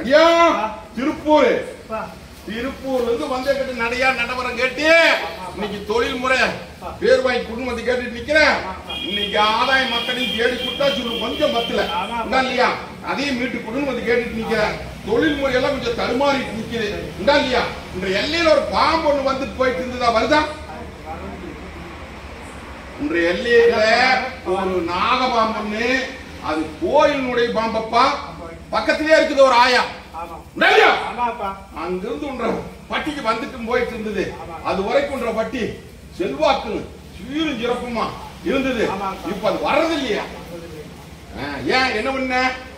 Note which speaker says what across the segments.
Speaker 1: ஐயா திருப்பூர்
Speaker 2: பா
Speaker 1: திருப்பூர்ல இருந்து வந்த கிட்ட நடையா நடவரம் கேட்டு இன்னைக்கு தொழில் முறை பேர் வாங்கி குடும்பம் வந்து கேட்டுட்டு நிக்கிறேன் இன்னைக்கு ஆதாய மக்களையும் தேடி கொடுத்தா சொல்லு கொஞ்சம் பத்தல இந்தா இல்லையா அதையும் மீட்டு குடும்பம் வந்து கேட்டுட்டு நிக்கிறேன் தொழில் முறையெல்லாம் கொஞ்சம் தடுமாறிட்டு நிக்குது இந்தா இல்லையா இந்த எல்லையில ஒரு பாம்பு ஒண்ணு வந்துட்டு போயிட்டு இருந்ததா வருதா இன்றைய எல்லையில ஒரு நாகபாம்புன்னு அது கோயிலினுடைய பாம்பப்பா பக்கத்திலே இருக்குது ஒரு ஆயா
Speaker 2: ஆமா
Speaker 1: இல்லையா?
Speaker 2: ஆமாப்பா
Speaker 1: அங்கிருந்து உன்ற பட்டிக்கு வந்துட்டு போயிட்டு இருந்தது அது வரைக்கும் உன்ற பட்டி செல்வாக்கு சீரும் சிறப்புமா இருந்தது
Speaker 2: ஆமா.
Speaker 1: இப்ப அது வர்றது இல்லையா ஆ, ஏன் என்ன பண்ண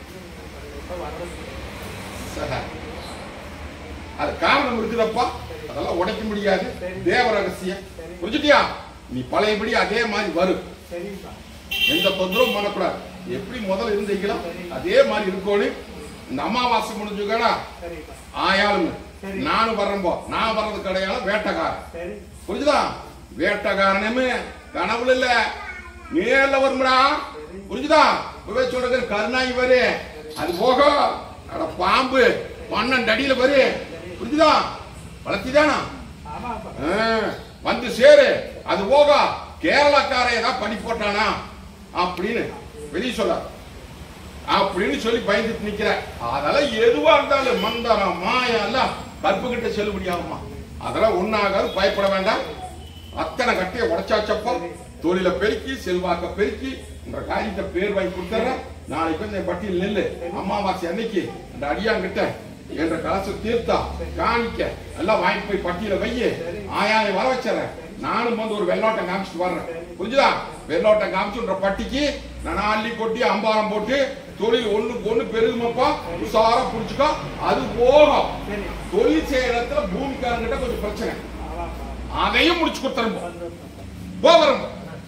Speaker 1: சரி. அது காரணம் இருக்குதப்பா அதெல்லாம் உடைக்க முடியாது தேவ ரகசியம் புரிஞ்சுட்டியா நீ பழையபடி அதே மாதிரி வரும்
Speaker 2: சரிப்பா
Speaker 1: எந்த தொந்தரவும் பண்ணக்கூடாது எப்படி முதல்ல இருந்தீங்களோ அதே மாதிரி இருக்கணும் இந்த அமாவாசை முடிஞ்சுக்கடா
Speaker 2: சரிப்பா
Speaker 1: ஆயாளுங்க
Speaker 2: சரி.
Speaker 1: நானும் வர்றம்போ நான் வர்றது கிடையாது வேட்டக்காரன்
Speaker 2: சரி
Speaker 1: புரிஞ்சுதா வேட்டக்காரனுமே கனவுல இல்ல நேர்ல வரும்டா புரிஞ்சுதா போய் சொல்றது கருணாய் வரு அது போக அட பாம்பு பன்னெண்டு அடியில வரு புரிஞ்சுதா வளர்த்திதானா
Speaker 2: ஆமாப்பா
Speaker 1: ஆ, வந்து சேரு அது போக கேரளாக்கார ஏதாவது பண்ணி போட்டானா அப்படின்னு வெளிய சொல்ல அப்படின்னு சொல்லி பயந்துட்டு நிக்கிற அதெல்லாம் எதுவா இருந்தாலும் மந்தரம் மாயா எல்லாம் கற்பு கிட்ட செல்லுபடியாகுமா அதெல்லாம் ஒண்ணாகாது பயப்பட வேண்டாம் அத்தனை கட்டையை உடைச்சாச்சப்போ தொழில பெருக்கி செல்வாக்க பெருக்கி என்ற காரியத்தை பேர் வாங்கி கொடுத்துறேன் நாளைக்கு வந்து என் பட்டியல் நெல்லு அமாவாசை அன்னைக்கு அந்த அடியாங்கிட்ட என்ற கலச தீர்த்தா காணிக்க எல்லாம் வாங்கிட்டு போய் பட்டியல வையு ஆயாவை வர வச்சிடறேன் நானும் வந்து ஒரு வெள்ளோட்டம் காமிச்சிட்டு வர்றேன் புரிஞ்சுதா வெள்ளோட்டம் காமிச்சுன்ற பட்டிக்கு நான் அள்ளி கொட்டி அம்பாரம் போட்டு தொழில் ஒண்ணுக்கு ஒண்ணு பெருகுமாப்பா உஷாரா புடிச்சுக்கோ அது போகும்
Speaker 2: சரி
Speaker 1: தொழில் செய்யற இடத்துல பூமிக்காரங்கிட்ட கொஞ்சம் பிரச்சனை
Speaker 2: ஆமாப்பா
Speaker 1: அதையும் முடிச்சு கொடுத்துருப்போம்
Speaker 2: சந்தோஷம்
Speaker 1: போகிறோம்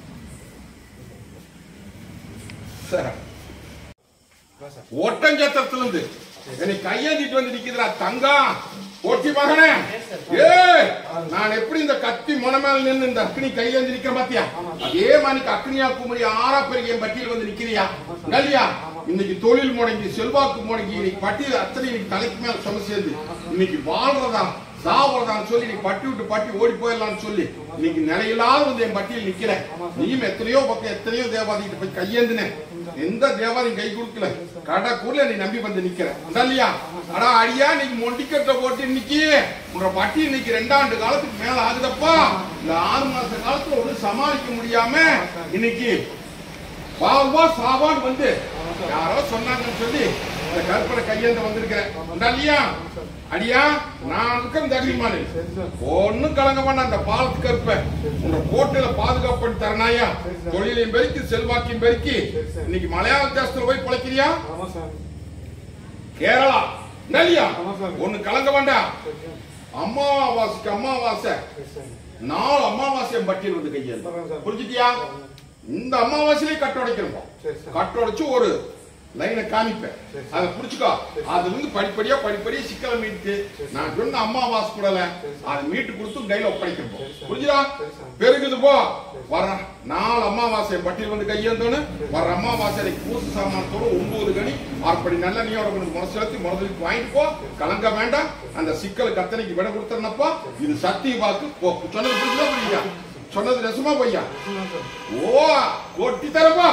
Speaker 1: சரி ஒட்டஞ்சத்திரத்துல இருந்து என்னை கையேந்திட்டு வந்து நிக்குதுடா தங்கம் போட்டி மகனே ஏய் நான் எப்படி இந்த கத்தி முனை மேல நின்னு இந்த அக்னி கையேந்தி நிக்கிற பாத்தியா அதே மாதிரி அக்னியா குமரி ஆறா பெருகிய பட்டியல் வந்து நிக்கிறியா இல்லையா இன்னைக்கு தொழில் முடங்கி செல்வாக்கு முடங்கி இன்னைக்கு பட்டியல் அத்தனை இன்னைக்கு தலைக்கு மேல சும சேர்ந்து இன்னைக்கு வாழ்றதா சாவறதான்னு சொல்லி நீ பட்டி விட்டு பட்டி ஓடி போயிடலாம்னு சொல்லி இன்னைக்கு நிலையில்லாத வந்து என் பட்டியல் நிக்கிற நீயும் எத்தனையோ பக்கம் எத்தனையோ தேவாதிகிட்ட போய் கையேந்தின எந்த தேவாதையும் கை கொடுக்கல கடக்கூர்ல நீ நம்பி வந்து நிக்கிற இல்லையா அடா அடியா நீ மொண்டிக்கட்ட போட்டு இன்னைக்கு உங்க பட்டி இன்னைக்கு ரெண்டாண்டு காலத்துக்கு மேல ஆகுதப்பா இந்த ஆறு மாச காலத்துல ஒண்ணு சமாளிக்க முடியாம இன்னைக்கு பாவா சாவான்னு வந்து யாரோ சொன்னாங்கன்னு சொல்லி இந்த கற்பனை கையேந்த வந்திருக்கிறேன் இல்லையா அடியா நான் இருக்கேன் தகுதிமானு ஒண்ணும் கலங்க வேண்டாம் அந்த பாலத்து கருப்ப உங்க கோட்டையில பாதுகாப்பு பண்ணி தரனாயா தொழிலையும் பெருக்கி செல்வாக்கையும் பெருக்கி இன்னைக்கு மலையாள தேசத்துல போய் பிழைக்கிறியா
Speaker 2: ஆமா சாமி
Speaker 1: கேரளா இல்லையா
Speaker 2: ஆமா சாமி.
Speaker 1: ஒண்ணு கலங்க வேண்டாம் அமாவாசைக்கு அமாவாசை
Speaker 2: சரி சாமி
Speaker 1: நாலு அமாவாசை பட்டியல் வந்து கையேந்து
Speaker 2: சொல்றேன் சார்.
Speaker 1: புரிஞ்சுட்டியா இந்த அமாவாசையிலே கட்ட உடைக்கிறோம்
Speaker 2: சரி சார்.
Speaker 1: கட்ட உடைச்சு ஒரு லைனை காமிப்பேன்
Speaker 2: சரி சார்.
Speaker 1: அதை புடிச்சுக்கோ அதுல இருந்து படிப்படியா படிப்படியா சிக்கலை மீட்டு நான் சொன்ன அம்மாவாசை கூடல அதை மீட்டு கொடுத்து கையில ஒப்படைக்கிறோம்
Speaker 2: சரி சார்.
Speaker 1: புரிஞ்சுதா
Speaker 2: சரி சார்.
Speaker 1: பெருகுது போ வர நாலு அமாவாசை பட்டியல் வந்து கையேந்தோன்னு வர அமாவாசை பூச சாமானத்தோட ஒன்பது கனி அப்படி நல்ல நீயோட உனக்கு முறை செலுத்தி முதலுக்கு வாங்கிட்டு போ கலங்க வேண்டாம் அந்த சிக்கலுக்கு அத்தனைக்கு விட கொடுத்தனப்பா இது சத்திய வாக்கு போ சொன்னது புரிஞ்சுதா புரியுதா சொன்னது நெசமா பொய்யா
Speaker 2: ஆமா சார்
Speaker 1: ஓ கொட்டி தரப்பா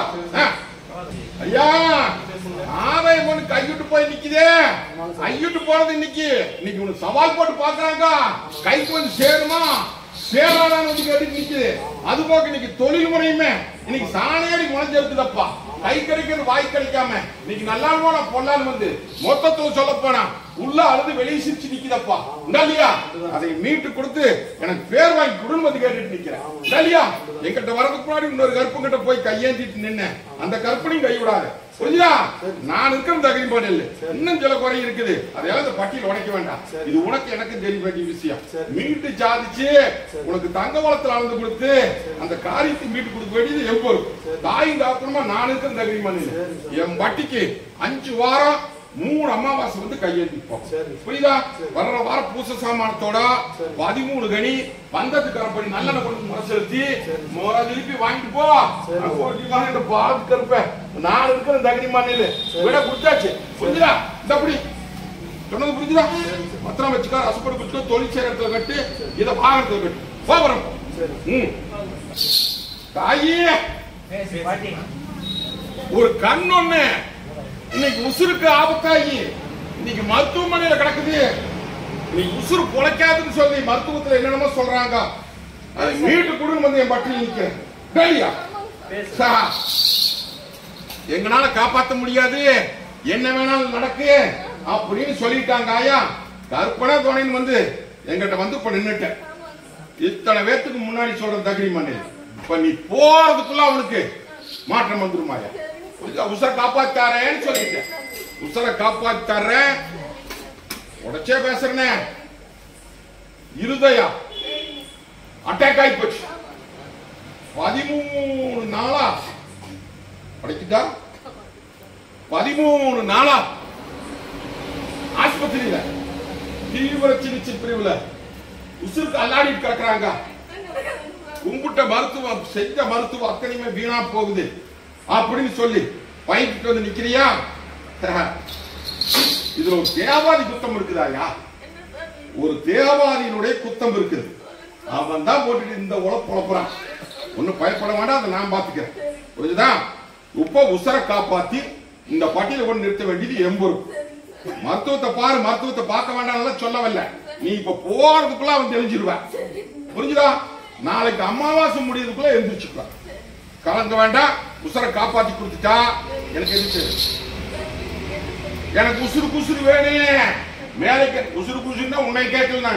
Speaker 1: ஐயா ஆதாயம் ஒண்ணு கைவிட்டு போய் நிக்குதே கைவிட்டு போனது இன்னைக்கு இன்னைக்கு உனக்கு சவால் போட்டு பாக்குறாங்க கைக்கு வந்து சேருமா சேராதான்னு வந்து கேட்டு நிக்குது அது போக இன்னைக்கு தொழில் முறையுமே இன்னைக்கு சாணியடி முளைஞ்சு இருக்குதப்பா கை கிடைக்கிறது வாய் கிடைக்காம இன்னைக்கு நல்லா போனா பொல்லான்னு வந்து மொத்தத்துல சொல்ல போனா உள்ள அழுது வெளியே சிரிச்சு நிக்குதப்பா உண்டா இல்லையா அதை மீட்டு கொடுத்து எனக்கு பேர் வாங்கி கொடுன்னு வந்து கேட்டுட்டு நிக்கிறேன் உண்டா இல்லையா என்கிட்ட வரதுக்கு முன்னாடி இன்னொரு கற்பங்கிட்ட போய் கையேந்திட்டு நின்ன அந்த கற்பனையும் கை விடாது புரியுதா நான் இருக்கிற தகுதி பண்ணல இன்னும் சில குறை இருக்குது அதையெல்லாம் இந்த பட்டியல் உடைக்க வேண்டாம் இது உனக்கு எனக்கு தெரிய வேண்டிய விஷயம் மீட்டு சாதிச்சு உனக்கு தங்க வளத்துல அளந்து கொடுத்து அந்த காரியத்தை மீட்டு கொடுக்க வேண்டியது என் பொறுப்பு தாயும் காக்கணுமா நான் இருக்கிற தகுதி பண்ணல என் பட்டிக்கு அஞ்சு வாரம் மூணு அமாவாசை வந்து கையெழுத்திப்போம்
Speaker 2: சரி.
Speaker 1: புரியுதா வர்ற வார பூச சாமானத்தோட பதிமூணு கனி வந்ததுக்கு அப்படி நல்லெண்ணெய் கொண்டு முறை செலுத்தி முறை திருப்பி வாங்கிட்டு போ போட்டி வாங்க இந்த பாலத்துக்கு இருப்ப நான் இருக்கிற தகுதி மண்ணில் விட கொடுத்தாச்சு புரியுதா இந்த அப்படி சொன்னது புரிஞ்சுதா பத்திரம் வச்சுக்கோ ரசப்படு வச்சுக்கோ தொழில் செய்யற இடத்துல கட்டு இதை வாகனத்துல கட்டு போகிறோம் ம் தாயே
Speaker 2: பாட்டி
Speaker 1: ஒரு கண் ஒண்ணு இன்னைக்கு உசுருக்கு ஆபத்தாகி இன்னைக்கு மருத்துவமனையில கிடக்குது இன்னைக்கு உசுறு பொழைக்காதுன்னு சொல்லி மருத்துவத்துல என்னென்னமோ சொல்றாங்க அது மீட்டு கொடுன்னு வந்து என் பட்டியல் நிக்கிறேன் டேலியா சார் எங்களால காப்பாத்த முடியாது என்ன வேணாலும் நடக்கு அப்படின்னு சொல்லிட்டாங்க ஆயா கற்பனை துணைன்னு வந்து எங்கிட்ட வந்து இப்ப நின்னுட்டேன் இத்தனை பேத்துக்கு முன்னாடி சொல்ற தகுதி மண்ணு இப்ப நீ போறதுக்குள்ள அவனுக்கு மாற்றம் வந்துருமாயா புரியுதா? உசரை காப்பாத்தாரேன்னு சொல்லிட்டேன் உசரை காப்பாத்தாரேன் உடச்சே பேசுறேனே இருதயா அட்டாக் ஆகி போச்சு பதிமூணு நாளா படிக்குதா பதிமூணு நாளா ஆஸ்பத்திரியில தீவிர சிகிச்சை பிரிவுல உசுருக்கு அல்லாடிட்டு கிடக்குறாங்க கும்பிட்ட மருத்துவம் செஞ்ச மருத்துவம் அத்தனையுமே வீணா போகுது அப்படின்னு சொல்லி பயந்துட்டு வந்து நிக்கிறியா இதுல ஒரு தேவாதி குத்தம் இருக்குதாயா ஒரு தேவாதியினுடைய குத்தம் இருக்குது அவன் தான் போட்டுட்டு இந்த உழ புழப்புறான் ஒன்னும் பயப்பட வேண்டாம் அதை நான் பாத்துக்கிறேன் புரிஞ்சுதா இப்ப உசரை காப்பாத்தி இந்த பட்டியல கொண்டு நிறுத்த வேண்டியது எம்பொறுப்பு மருத்துவத்தை பாரு மருத்துவத்தை பார்க்க வேண்டாம் சொல்லவில்ல நீ இப்ப போறதுக்குள்ள அவன் தெரிஞ்சிருவேன் புரிஞ்சுதா நாளைக்கு அமாவாசை முடியறதுக்குள்ள எந்திரிச்சுக்கலாம் கலங்க வேண்டாம் உசுரை காப்பாத்தி கொடுத்துட்டா எனக்கு எதுக்கு எனக்கு உசுறு குசுறு வேணும் மேலைக்கு உசுறு குசுறுனா உன்னை கேட்கல நான்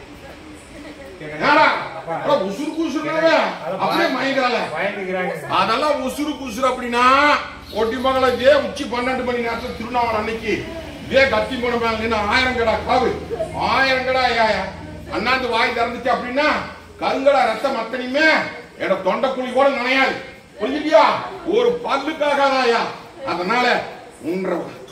Speaker 1: ஏடா, அட உசுறு குசுறு அப்படியே மயங்கிறாள
Speaker 2: பயந்துக்கிறாங்க
Speaker 1: அதெல்லாம் உசுறு குசுறு அப்படின்னா ஒட்டி மகளை இதே உச்சி பன்னெண்டு மணி நேரத்துல திருநாவல் அன்னைக்கு இதே கத்தி போன மேல நின்று ஆயிரம் கடா காவு ஆயிரம் கடா ஐயா அண்ணாந்து வாய் திறந்துச்சு அப்படின்னா கருங்கடா ரத்தம் அத்தனையுமே என்னோட தொண்டைக்குழி கூட நனையாது புரிஞ்சுட்டியா ஒரு பல்லுக்காகாதாயா அதனால உன்ற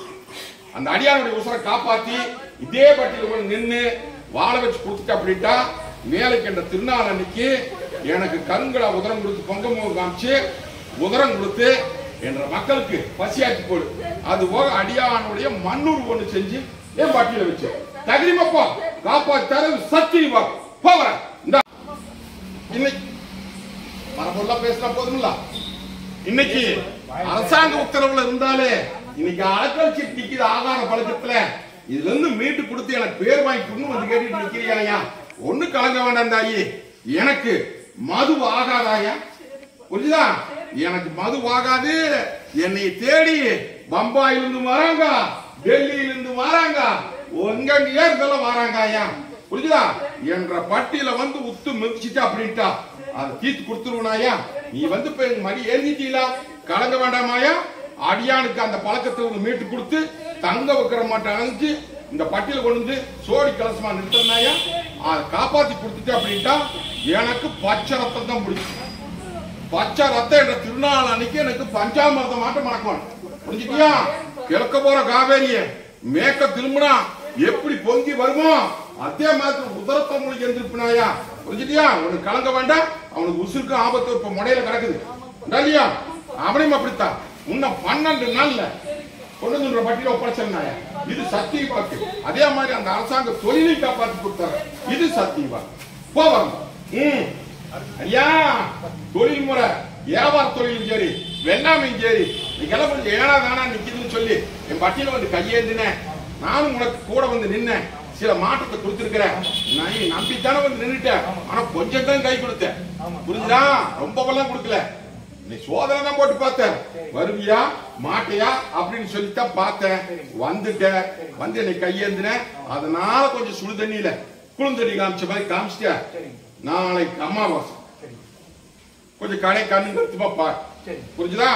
Speaker 1: அந்த அடியாருடைய உசுரை காப்பாத்தி இதே பட்டியல கொண்டு நின்னு வாழ வச்சு கொடுத்துட்டு அப்படின்ட்டா மேலைக்கு என்ற திருநாள் அன்னைக்கு எனக்கு கருங்கடா உதரம் கொடுத்து பொங்க முகம் காமிச்சு உதரம் கொடுத்து என்ற மக்களுக்கு பசியாக்கி போடு அது போக அடியானுடைய மண்ணூர் ஒண்ணு செஞ்சு என் பட்டியல வச்சு தகுதிமப்பா காப்பாத்தாரு சத்தியமா போகிறேன் இந்தா இன்னைக்கு மரபொல்லாம் பேசினா போதுமில்ல இன்னைக்கு அரசாங்க உத்தரவுல இருந்தாலே இன்னைக்கு அழக்கல் சீட் நிக்குது ஆகார பழக்கத்துல இதுல இருந்து மீட்டு கொடுத்து எனக்கு பேர் வாங்கி கொண்டு வந்து கேட்டுட்டு நிக்கிறியா ஒண்ணு கலங்க வேண்டாம் தாயி எனக்கு மது ஆகாதாயா புரியுதா எனக்கு மது ஆகாது என்னை தேடி பம்பாயிலிருந்து வராங்க டெல்லியிலிருந்து வராங்க உங்க இதெல்லாம் வராங்க ஐயா புரியுதா என்ற பட்டியல வந்து உத்து மிதிச்சிட்டு அப்படின்ட்டா அதை தீர்த்து கொடுத்துருவனாயா நீ வந்து இப்ப எங்க மடி எழுதிட்டீங்களா கலங்க வேண்டாமாயா அடியானுக்கு அந்த பழக்கத்தை வந்து மீட்டு கொடுத்து தங்க வைக்கிற மாட்டேன் அணைஞ்சு இந்த பட்டியல கொண்டு வந்து சோடி கலசமா நிறுத்தினாயா அதை காப்பாத்தி கொடுத்துட்டு அப்படின்ட்டா எனக்கு பச்சை ரத்தம் தான் பிடிக்கும் பச்சை ரத்தம் என்ற திருநாள் அன்னைக்கு எனக்கு பஞ்சாமிரதம் மாட்டம் மணக்கும் புரிஞ்சுக்கியா கிழக்க போற காவேரிய மேக்க திரும்பினா எப்படி பொங்கி வருமோ அதே மாதிரி உதரத்தை மொழி எந்திருப்பினாயா புரிஞ்சுட்டியா உனக்கு கலங்க வேண்டாம் அவனுக்கு உசுருக்கு ஆபத்து இப்ப முடையில கிடக்குது இல்லையா அவனையும் அப்படித்தான் முன்ன பன்னெண்டு நாள்ல கொண்டு வந்து பட்டியல ஒப்படைச்சிருந்தாயா இது சத்திய வாக்கு அதே மாதிரி அந்த அரசாங்க தொழிலை காப்பாத்தி கொடுத்தாரு இது சத்திய வாக்கு போவாங்க ம் ஐயா தொழில் முறை வியாபார தொழிலும் சரி வெள்ளாமையும் சரி நீங்கெல்லாம் கொஞ்சம் ஏனா தானா நிக்குதுன்னு சொல்லி என் பட்டியல வந்து கையேந்தினேன் நானும் உனக்கு கூட வந்து நின்னேன் சில மாற்றத்தை கொடுத்திருக்கிறேன் நான் நீ நம்பித்தானே வந்து நின்னுட்டேன் ஆனா கொஞ்சம் தான் கை கொடுத்தேன் புரிஞ்சுதா ரொம்ப எல்லாம் கொடுக்கல நீ சோதனை தான் போட்டு பார்த்தேன் வருவியா மாட்டியா அப்படின்னு சொல்லித்தான் பார்த்தேன் வந்துட்டேன் வந்து என்னை கையேந்தினேன் அதனால கொஞ்சம் சுடு தண்ணியில குளிர்ந்தண்ணி காமிச்ச மாதிரி காமிச்சிட்டேன்
Speaker 2: சரிங்க
Speaker 1: நாளைக்கு அமாவாசை
Speaker 2: சரி
Speaker 1: கொஞ்சம் கடை கண்ணு நிறுத்துமா பார்
Speaker 2: சரி
Speaker 1: புரிஞ்சுதா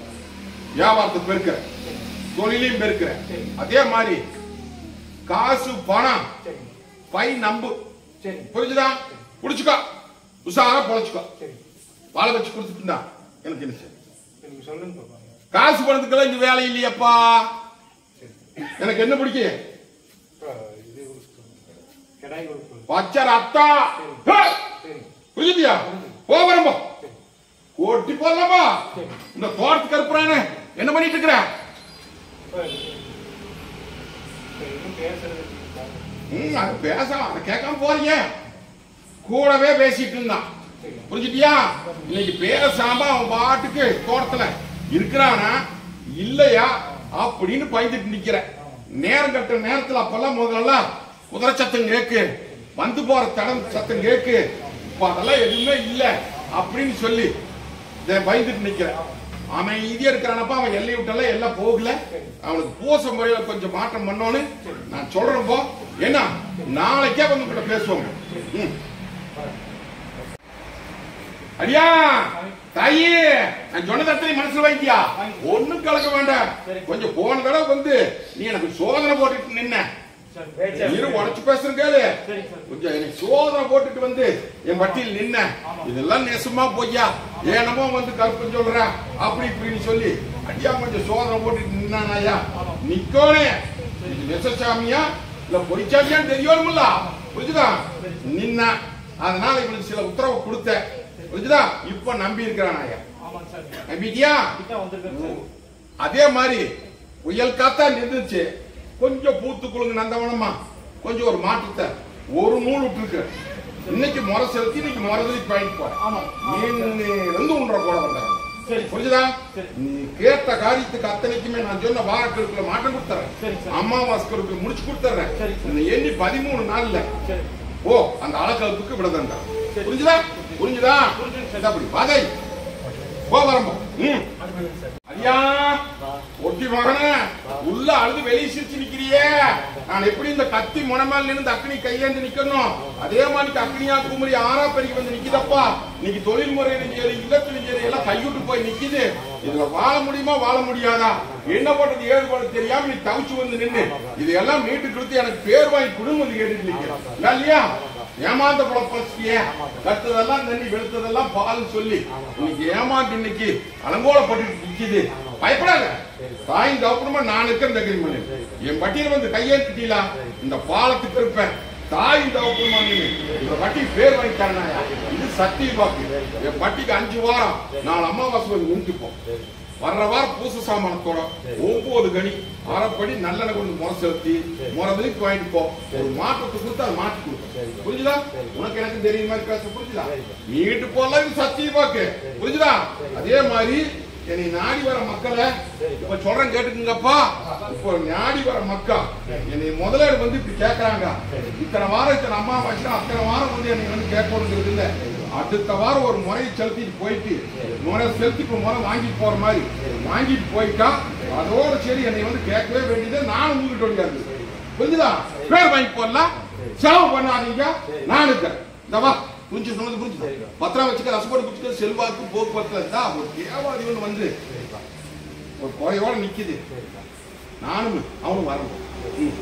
Speaker 1: வியாபாரத்தை பெருக்கிற தொழிலையும் பெருக்கிற
Speaker 2: சரி.
Speaker 1: அதே மாதிரி காசு பணம்
Speaker 2: சரி
Speaker 1: பை நம்பு
Speaker 2: சரி
Speaker 1: புரிஞ்சுதா புடிச்சுக்கோ உஷாரா பொழைச்சுக்கோ
Speaker 2: சரி
Speaker 1: வாழ வச்சு கொடுத்துட்டு எனக்கு என்ன சரி
Speaker 2: நீங்க சொல்லுங்க பாப்பா
Speaker 1: காசு பணத்துக்கெல்லாம் இங்க வேலை இல்லையப்பா
Speaker 2: சரி
Speaker 1: எனக்கு என்ன பிடிக்கும்
Speaker 2: அப்பா, இது கொடுத்து கடாய் கொடுத்து
Speaker 1: பச்சை ரத்தா ஹேய்!
Speaker 2: சரி
Speaker 1: புரிஞ்சுதியா போகிறப்போ
Speaker 2: சரி
Speaker 1: ஓட்டி போடலாமா
Speaker 2: சரி
Speaker 1: இந்த தோட்டத்துக்கு இருக்கிறானே என்ன பண்ணிட்டு இருக்கிற
Speaker 2: அப்பா, எதுவும் பேசுறது
Speaker 1: ம் அது பேசலாம் அதை கேட்காம போறீங்க கூடவே பேசிட்டு இருந்தான் புரிஞ்சுட்டியா இன்னைக்கு பேசாம அவன் பாட்டுக்கு தோட்டத்துல இருக்கிறானா இல்லையா அப்படின்னு பயந்துட்டு நிக்கிற நேரம் கட்ட நேரத்துல அப்பெல்லாம் முதல்ல குதிரை சத்தம் கேக்கு வந்து போற தடம் சத்தம் கேக்கு இப்ப அதெல்லாம் எதுவுமே இல்ல அப்படின்னு சொல்லி இதை பயந்துட்டு நிக்கிறேன் அமைதியா இருக்கிறானப்ப அவன் எல்லை விட்டெல்லாம் எல்லாம் போகல அவனுக்கு பூச முறையில கொஞ்சம் மாற்றம் பண்ணோன்னு நான் சொல்றேன் போ என்ன நாளைக்கே வந்து கூட பேசுவோம் ம். அடியா தாயி நான் சொன்னது அத்தனை மனசுல வைத்தியா ஒண்ணும் கலக்க வேண்டாம் கொஞ்சம் போன தடவை வந்து நீ எனக்கு சோதனை போட்டுட்டு நின்ன இரு உடச்சு பேசுறேன் கேளு
Speaker 2: சரி சார்
Speaker 1: கொஞ்சம் எனக்கு சோதனை போட்டுட்டு வந்து என் வட்டியில் நின்ன இதெல்லாம் நெசமா பொய்யா ஏனமோ வந்து கருப்பு சொல்ற அப்படி இப்படின்னு சொல்லி அடியா கொஞ்சம் சோதனை போட்டுட்டு நின்னாயா நிக்கோனே இது நெசசாமியா இல்ல பொய்ச்சாமியான்னு தெரியணும்ல புரிஞ்சுதா நின்ன அதனால இவனுக்கு சில உத்தரவு கொடுத்த புரிஞ்சுதா இப்ப நம்பி இருக்கிறானாயா
Speaker 2: ஆமாங்க சார்
Speaker 1: நம்பிட்டியா
Speaker 2: கிட்ட வந்திருக்கேன் சார்
Speaker 1: அதே மாதிரி புயல் காத்தா நின்றுச்சு கொஞ்சம் பூத்து குழுங்க நந்தவனமா கொஞ்சம் ஒரு மாற்றத்தை ஒரு நூல் விட்டுருக்கு இன்னைக்கு முறை செலுத்தி இன்னைக்கு முறை பாயிண்ட் போற
Speaker 2: ஆமா
Speaker 1: நீ வந்து உன்ற போட வந்தாங்க
Speaker 2: சரி
Speaker 1: புரிஞ்சுதா
Speaker 2: சரி.
Speaker 1: நீ கேட்ட காரியத்துக்கு அத்தனைக்குமே நான் சொன்ன வாரக்கெடுப்புல மாற்றம்
Speaker 2: சரி,
Speaker 1: கொடுத்துறேன்
Speaker 2: சரி.
Speaker 1: அமாவாசைக்கு முடிச்சு கொடுத்துறேன்
Speaker 2: சரி, சரி.
Speaker 1: இந்த எண்ணி பதிமூணு நாள்ல
Speaker 2: சரி
Speaker 1: ஓ அந்த அளக்கழுப்புக்கு விடதண்டா
Speaker 2: சரி.
Speaker 1: புரிஞ்சுதா புரிஞ்சுதா
Speaker 2: புரிஞ்சுது சார்.
Speaker 1: இது அப்படி வாதை போ வரம்போ ம் ஐயா ஒட்டி மகனே உள்ள அழுது வெளியே சிரிச்சு நிக்கிறியே நான் எப்படி இந்த கத்தி முனமேல நின்று இந்த அக்னி கையேந்து நிக்கணும் அதே மாதிரி அக்னியா குமரி ஆறா பெருகி வந்து நிக்குதப்பா இன்னைக்கு தொழில் முறையிலும் சரி இல்லத்திலும் சரி எல்லாம் கைவிட்டு போய் நிக்குது இதுல வாழ முடியுமா வாழ முடியாதா என்ன பண்றது ஏது பண்றது தெரியாம நீ தவிச்சு வந்து நின்னு இது எல்லாம் மீட்டு கொடுத்து எனக்கு பேர் வாங்கி குடும்பம் வந்து கேட்டுட்டு நிக்கிறேன் இல்லையா ஏமாந்த குழப்பிய கத்ததெல்லாம் தண்ணி வெளுத்ததெல்லாம் பால் சொல்லி இன்னைக்கு ஏமாந்து இன்னைக்கு அலங்கோலப்பட்டு நிக்குது பயப்படாத தாயும் தப்புறமா நான் இருக்கிற தகுதி பண்ணு என் பட்டியல வந்து கையேற்றிட்டீங்களா இந்த பாலத்துக்கு இருப்பேன் தாயும் தவப்புறமா நீ இந்த பட்டி பேர் வாங்கி தரணாயா இது சத்திய வாக்கு என் பட்டிக்கு அஞ்சு வாரம் நாலு அமாவாசை வந்து நின்றுப்போம் வர்ற வாரம் பூச சாமானத்தோட ஒன்பது கனி அரைப்படி நல்லெண்ணெய் கொண்டு முறை செலுத்தி முறதுக்கு வாங்கிட்டு போ ஒரு மாற்றத்தை கொடுத்து அதை மாற்றி கொடுக்கும் புரிஞ்சுதா உனக்கு எனக்கு தெரியுற மாதிரி பேச புரிஞ்சுதா நீட்டு போல இது சத்திய வாக்கு புரிஞ்சுதா அதே மாதிரி என்னை நாடி வர மக்களை இப்ப சொல்றேன் கேட்டுக்குங்கப்பா இப்போ நாடி வர மக்கள் என்னை முதலாளி வந்து இப்படி கேக்குறாங்க இத்தனை வாரம் இத்தனை அம்மா வச்சுனா அத்தனை வாரம் வந்து என்னை வந்து கேட்கணுங்கிறது இல்ல அடுத்த வாரம் ஒரு முறையை செலுத்திட்டு போயிட்டு முறை செலுத்தி இப்ப முறை வாங்கிட்டு போற மாதிரி வாங்கிட்டு போயிட்டா அதோட சரி என்னை வந்து கேட்கவே வேண்டியது நானும் உங்ககிட்ட முடியாது புரிஞ்சுதா பேர் வாங்கி போடலாம் செலவு பண்ணாதீங்க நான் இருக்கேன் இந்த வா புரிஞ்சு சொன்னது புரிஞ்சு பத்திரம் வச்சுக்க ரசப்போடு குடிச்சுக்க செல்வாக்கு போக்குவரத்துல இருந்தா ஒரு தேவாதி ஒண்ணு வந்து ஒரு குறையோட நிக்குது நானும் அவனும் வரணும் ம்.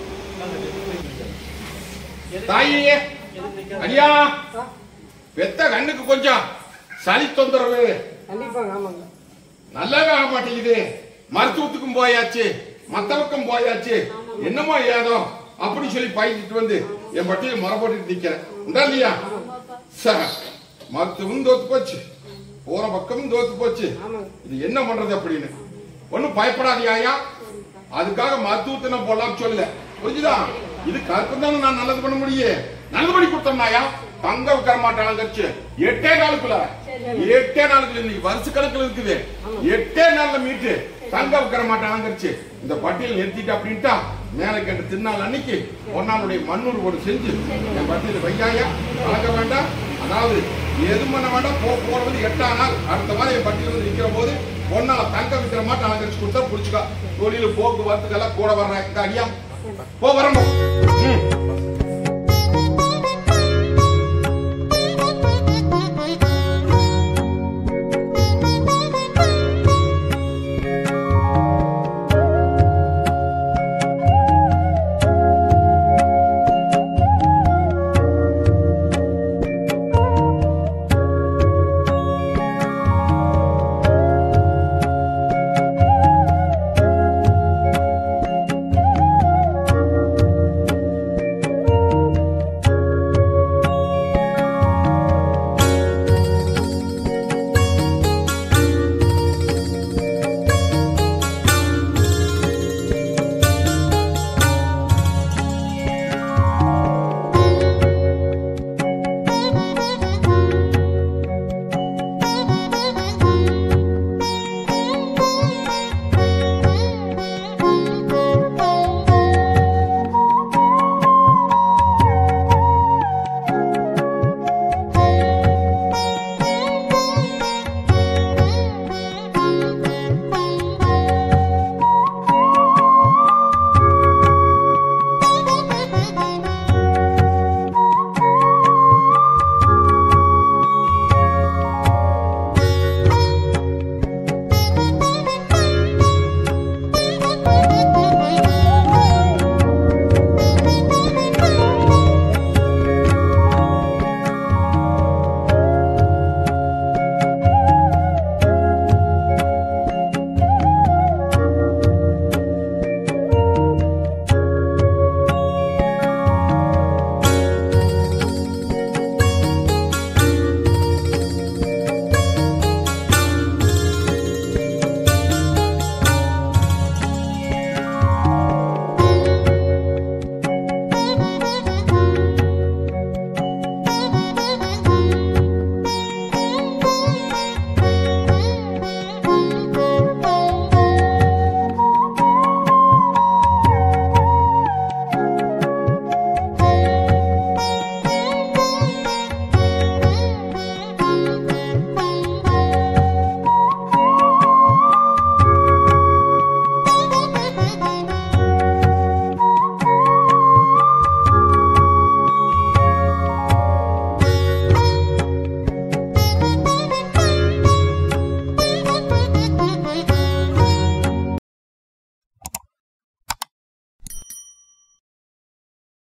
Speaker 1: தாயே ஐயா பெத்த கண்ணுக்கு கொஞ்சம் சளி தொந்தரவு
Speaker 3: கண்டிப்பாங்க ஆமாங்க
Speaker 1: நல்லாவே ஆக மாட்டேங்குது மருத்துவத்துக்கும் போயாச்சு மத்த பக்கம் போயாச்சு என்னமோ ஏதோ அப்படி சொல்லி பயந்துட்டு வந்து என் பட்டியல் முறை போட்டுட்டு நிக்கிறேன் உண்டா இல்லையா சார் மருத்துவம் தோத்து போச்சு போற பக்கமும் தோத்து போச்சு
Speaker 3: ஆமாங்க
Speaker 1: இது என்ன பண்றது அப்படின்னு ஒண்ணும் பயப்படாதீங்க அதுக்காக மருத்துவத்தை நான் போடலாம் சொல்லல புரிஞ்சுதா இது கருப்பு தானே நான் நல்லது பண்ண முடியும் நல்லது பண்ணி கொடுத்தோம்னாயா தங்க வைக்கிற மாட்டாங்க எட்டே நாளுக்குள்ள எட்டே நாளுக்குள்ள இன்னைக்கு வருஷ கணக்குல இருக்குது எட்டே நாள்ல மீட்டு தங்க வைக்கிற மாட்டாங்கச்சு இந்த பட்டியல் நிறுத்திட்டு அப்படின்ட்டா மேல கேட்ட திருநாள் அன்னைக்கு பொன்னாளுடைய மண்ணூர் போட்டு செஞ்சு என் பட்டியல் வையாயா கலக்க வேண்டாம் அதாவது எது பண்ண வேண்டாம் போ போறது எட்டாம் நாள் அடுத்த வாரம் என் பட்டியல் வந்து நிக்கிற போது பொண்ணால தங்க விக்கிற மாட்டை அலங்கரிச்சு கொடுத்தா புடிச்சுக்கா தொழில் போக்குவரத்துக்கெல்லாம் கூட வர்றேன் இந்த அடியா போ வரம்போ ம்